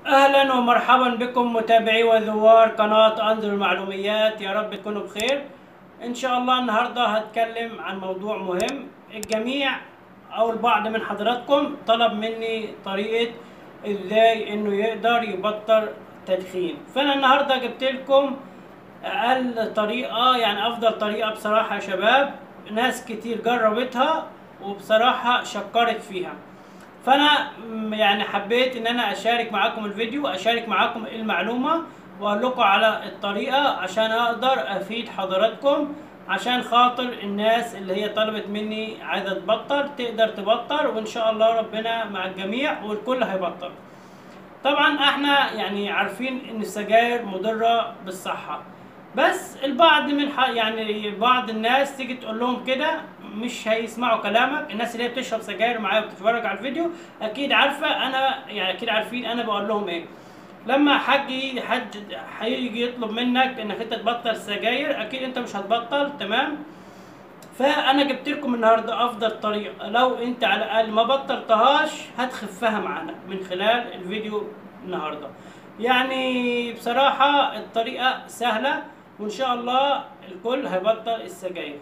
اهلا ومرحبا بكم متابعي وزوار قناة انظر المعلوميات يا رب تكونوا بخير ان شاء الله النهاردة هتكلم عن موضوع مهم الجميع او البعض من حضراتكم طلب مني طريقة ازاي انه يقدر يبطل تدخين فانا النهاردة جبت لكم اقل طريقة يعني افضل طريقة بصراحة يا شباب ناس كتير جربتها وبصراحة شكرت فيها فانا م- يعني حبيت ان انا اشارك معاكم الفيديو اشارك معاكم المعلومة واقول لكم على الطريقة عشان اقدر افيد حضراتكم عشان خاطر الناس اللي هي طلبت مني عايزة تبطل تقدر تبطل وان شاء الله ربنا مع الجميع والكل هيبطل طبعا احنا يعني عارفين ان السجاير مضرة بالصحة بس البعض من ح... يعني بعض الناس تيجي تقول لهم كده مش هيسمعوا كلامك الناس اللي هي بتشرب سجاير معايا وبتتفرج على الفيديو اكيد عارفه انا يعني اكيد عارفين انا بقول لهم ايه لما حد يجي حد هيجي يطلب منك انك انت تبطل سجاير اكيد انت مش هتبطل تمام فانا جبت لكم النهارده افضل طريقه لو انت على الاقل ما بطلتهاش هتخفها معانا من خلال الفيديو النهارده يعني بصراحه الطريقه سهله وان شاء الله الكل هيبطل السجاير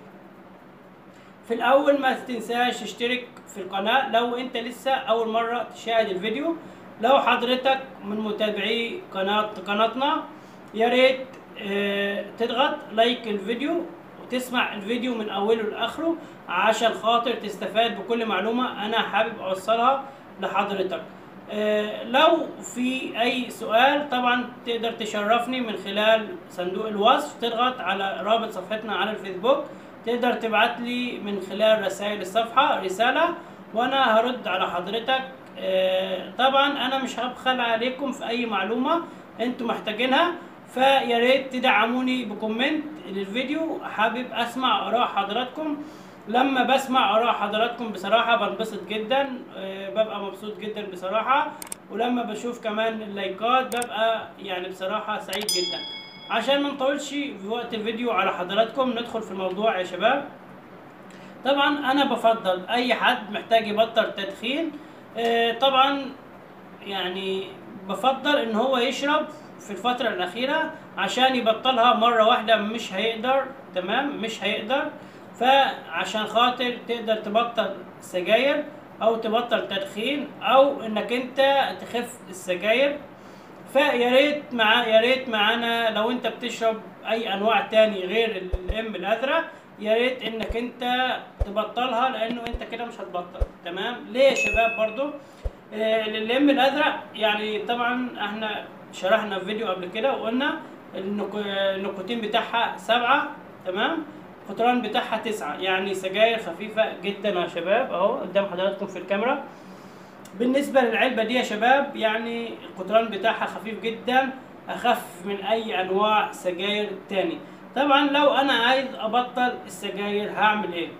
في الاول ما تنساش تشترك في القناه لو انت لسه اول مره تشاهد الفيديو لو حضرتك من متابعي قناه قناتنا يا ريت آه، تضغط لايك الفيديو وتسمع الفيديو من اوله لاخره عشان خاطر تستفاد بكل معلومه انا حابب اوصلها لحضرتك آه، لو في اي سؤال طبعا تقدر تشرفني من خلال صندوق الوصف تضغط على رابط صفحتنا على الفيسبوك تقدر تبعت لي من خلال رسائل الصفحة رسالة وانا هرد على حضرتك آه، طبعا انا مش هبخل عليكم في اي معلومة انتوا محتاجينها فيا ريت تدعموني بكومنت للفيديو حابب اسمع اراء حضراتكم لما بسمع اراء حضراتكم بصراحة بنبسط جدا آه، ببقى مبسوط جدا بصراحة ولما بشوف كمان اللايكات ببقى يعني بصراحة سعيد جدا عشان ما نطولش في وقت الفيديو على حضراتكم ندخل في الموضوع يا شباب طبعا انا بفضل اي حد محتاج يبطل تدخين آه، طبعا يعني بفضل ان هو يشرب في الفترة الأخيرة عشان يبطلها مرة واحدة مش هيقدر تمام مش هيقدر فعشان خاطر تقدر تبطل سجاير أو تبطل تدخين أو إنك أنت تخف السجاير فيا ريت مع يا ريت معانا لو أنت بتشرب أي أنواع تاني غير الإم الأزرق يا ريت إنك أنت تبطلها لأنه أنت كده مش هتبطل تمام ليه يا شباب برضو آه، اللم الازرق يعني طبعا احنا شرحنا في فيديو قبل كده وقلنا النيكو- النيكوتين بتاعها سبعة تمام القطران بتاعها تسعة يعني سجاير خفيفة جدا يا شباب اهو قدام حضراتكم في الكاميرا بالنسبة للعلبة دي يا شباب يعني القطران بتاعها خفيف جدا أخف من أي أنواع سجاير تاني طبعا لو أنا عايز أبطل السجاير هعمل إيه؟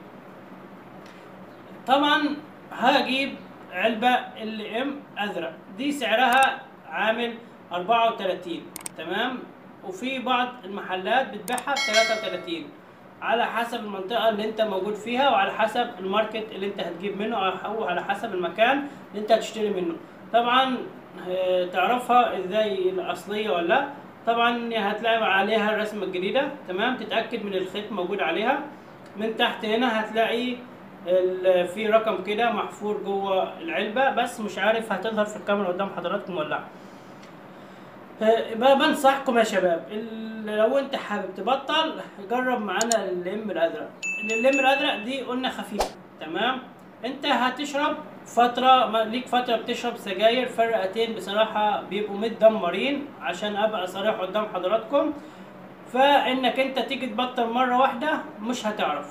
طبعا هجيب علبة ال ام ازرق دي سعرها عامل 34 تمام وفي بعض المحلات بتبيعها ب 33 على حسب المنطقة اللي انت موجود فيها وعلى حسب الماركت اللي انت هتجيب منه او على حسب المكان اللي انت هتشتري منه طبعا آه، تعرفها ازاي الاصلية ولا لا طبعا هتلاقي عليها الرسمة الجديدة تمام تتأكد من الخيط موجود عليها من تحت هنا هتلاقي ال- في رقم كده محفور جوه العلبة بس مش عارف هتظهر في الكاميرا قدام حضراتكم ولا لا آه، بقى بنصحكم يا شباب ال- لو انت حابب تبطل جرب معانا اللم الازرق اللم الازرق دي قلنا خفيفة تمام انت هتشرب فترة ما ليك فترة بتشرب سجاير فرقتين بصراحة بيبقوا متدمرين عشان ابقى صريح قدام حضراتكم فانك انت تيجي تبطل مرة واحدة مش هتعرف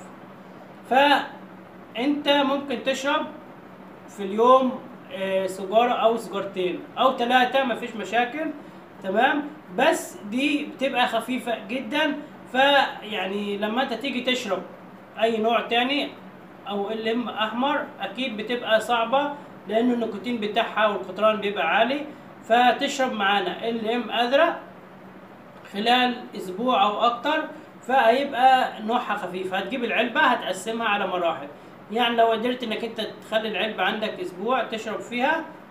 فانت ممكن تشرب في اليوم آه، سيجارة او سيجارتين او ثلاثة مفيش مشاكل تمام بس دي بتبقى خفيفة جدا فيعني لما انت تيجي تشرب اي نوع تاني او ام احمر اكيد بتبقى صعبة لانه النيكوتين بتاعها والقطران بيبقى عالي فتشرب معانا ام ازرق خلال اسبوع او اكتر فهيبقى نوعها خفيف هتجيب العلبة هتقسمها على مراحل يعني لو قدرت انك انت تخلي العلبة عندك اسبوع تشرب فيها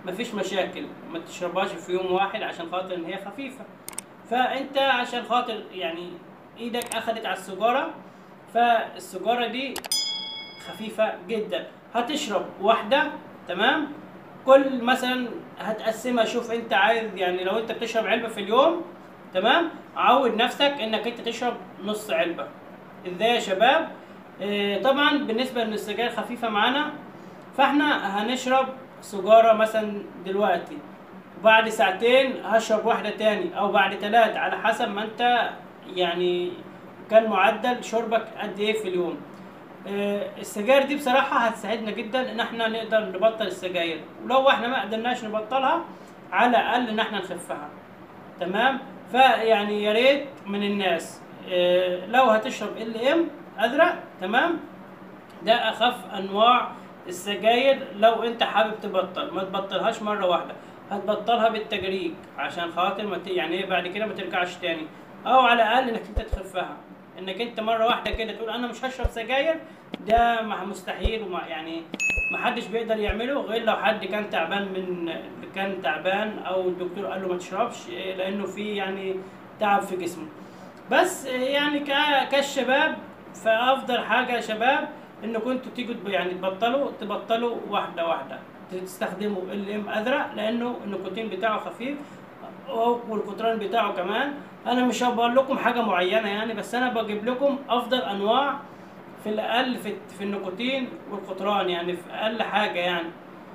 مفيش مشاكل ما تشربهاش في يوم واحد عشان خاطر ان هي خفيفه فانت عشان خاطر يعني ايدك اخدت على السيجاره فالسيجاره دي خفيفه جدا هتشرب واحده تمام كل مثلا هتقسمها شوف انت عايز يعني لو انت بتشرب علبه في اليوم تمام عود نفسك انك انت تشرب نص علبه ازاي يا شباب اه طبعا بالنسبه ان السجاير خفيفه معانا فاحنا هنشرب سيجاره مثلا دلوقتي وبعد ساعتين هشرب واحده تاني او بعد ثلاث على حسب ما انت يعني كان معدل شربك قد ايه في اليوم آه، السجاير دي بصراحة هتساعدنا جدا ان احنا نقدر نبطل السجاير ولو احنا ما قدرناش نبطلها على الاقل ان احنا نخفها تمام فيعني يا ريت من الناس آه، لو هتشرب ال ام ازرق تمام ده اخف انواع السجاير لو انت حابب تبطل ما تبطلهاش مره واحده هتبطلها بالتدريج عشان خاطر ما ت- يعني ايه بعد كده ما ترجعش تاني او على الاقل انك انت تخفها انك انت مره واحده كده تقول انا مش هشرب سجاير ده مع- مستحيل وما يعني ما حدش بيقدر يعمله غير لو حد كان تعبان من كان تعبان او الدكتور قال له ما تشربش إيه، لانه في يعني تعب في جسمه بس يعني ك- كالشباب فافضل حاجه يا شباب انكم انتوا تيجوا تب- يعني تبطلوا تبطلوا واحده واحده تستخدموا ال ام ازرق لانه النيكوتين بتاعه خفيف والقطران بتاعه كمان انا مش هبقول لكم حاجه معينه يعني بس انا بجيب لكم افضل انواع في الاقل في, في النيكوتين والقطران يعني في اقل حاجه يعني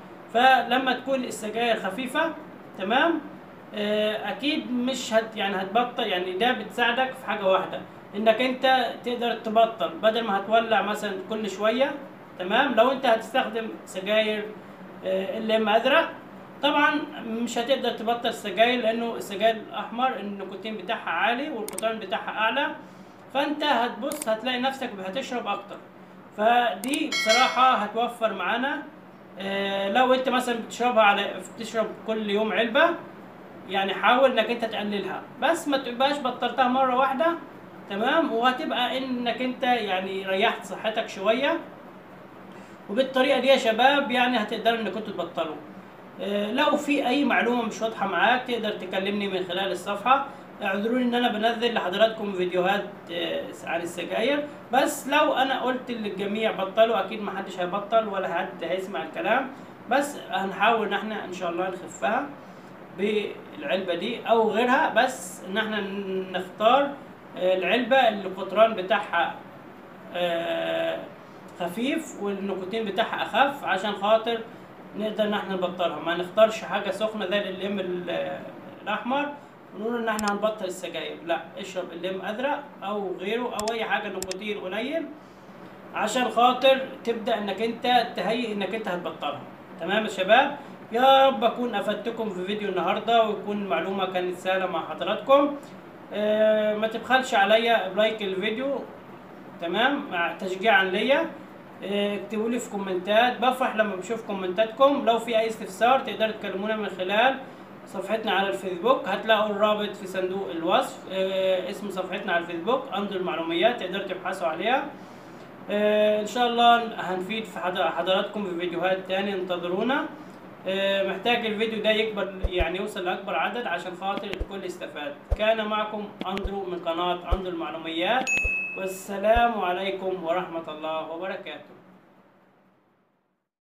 فلما تكون السجاير خفيفه تمام آه، اكيد مش هت يعني هتبطل يعني ده بتساعدك في حاجه واحده انك انت تقدر تبطل بدل ما هتولع مثلا كل شويه تمام لو انت هتستخدم سجاير آه، اللي اما ازرق طبعا مش هتقدر تبطل السجاير لانه السجاير الاحمر النيكوتين بتاعها عالي والقطران بتاعها اعلى فانت هتبص هتلاقي نفسك هتشرب اكتر فدي بصراحه هتوفر معانا آه، لو انت مثلا بتشربها على بتشرب كل يوم علبه يعني حاول انك انت تقللها بس ما تبقاش بطلتها مره واحده تمام وهتبقى انك انت يعني ريحت صحتك شويه وبالطريقه دي يا شباب يعني هتقدروا انكم انتوا تبطلوا آه، لو في اي معلومه مش واضحه معاك تقدر تكلمني من خلال الصفحه اعذروني ان انا بنزل لحضراتكم فيديوهات آه، عن السجاير بس لو انا قلت للجميع بطلوا اكيد ما حدش هيبطل ولا حد هيسمع الكلام بس هنحاول ان احنا ان شاء الله نخفها بالعلبه دي او غيرها بس ان احنا نختار آه، العلبه اللي القطران بتاعها آه، خفيف والنيكوتين بتاعها اخف عشان خاطر نقدر ان احنا نبطلها ما نختارش حاجه سخنه زي الليم ال- الاحمر ونقول ان احنا هنبطل السجاير لا اشرب الليم ازرق او غيره او اي حاجه نيكوتين قليل عشان خاطر تبدا انك انت تهيئ انك انت هتبطلها تمام يا شباب يا رب اكون افدتكم في فيديو النهارده ويكون المعلومه كانت سهله مع حضراتكم آه ما تبخلش عليا بلايك الفيديو تمام مع تشجيعا ليا آه، اكتبوا لي في كومنتات بفرح لما بشوف كومنتاتكم لو في اي استفسار تقدروا تكلمونا من خلال صفحتنا على الفيسبوك هتلاقوا الرابط في صندوق الوصف آه، اسم صفحتنا على الفيسبوك اندر المعلوميات تقدروا تبحثوا عليها آه، ان شاء الله هنفيد في حضر- حضراتكم في فيديوهات تانية انتظرونا آه، محتاج الفيديو ده يكبر يعني يوصل لاكبر عدد عشان خاطر الكل يستفاد كان معكم اندرو من قناة اندرو المعلوميات والسلام عليكم ورحمة الله وبركاته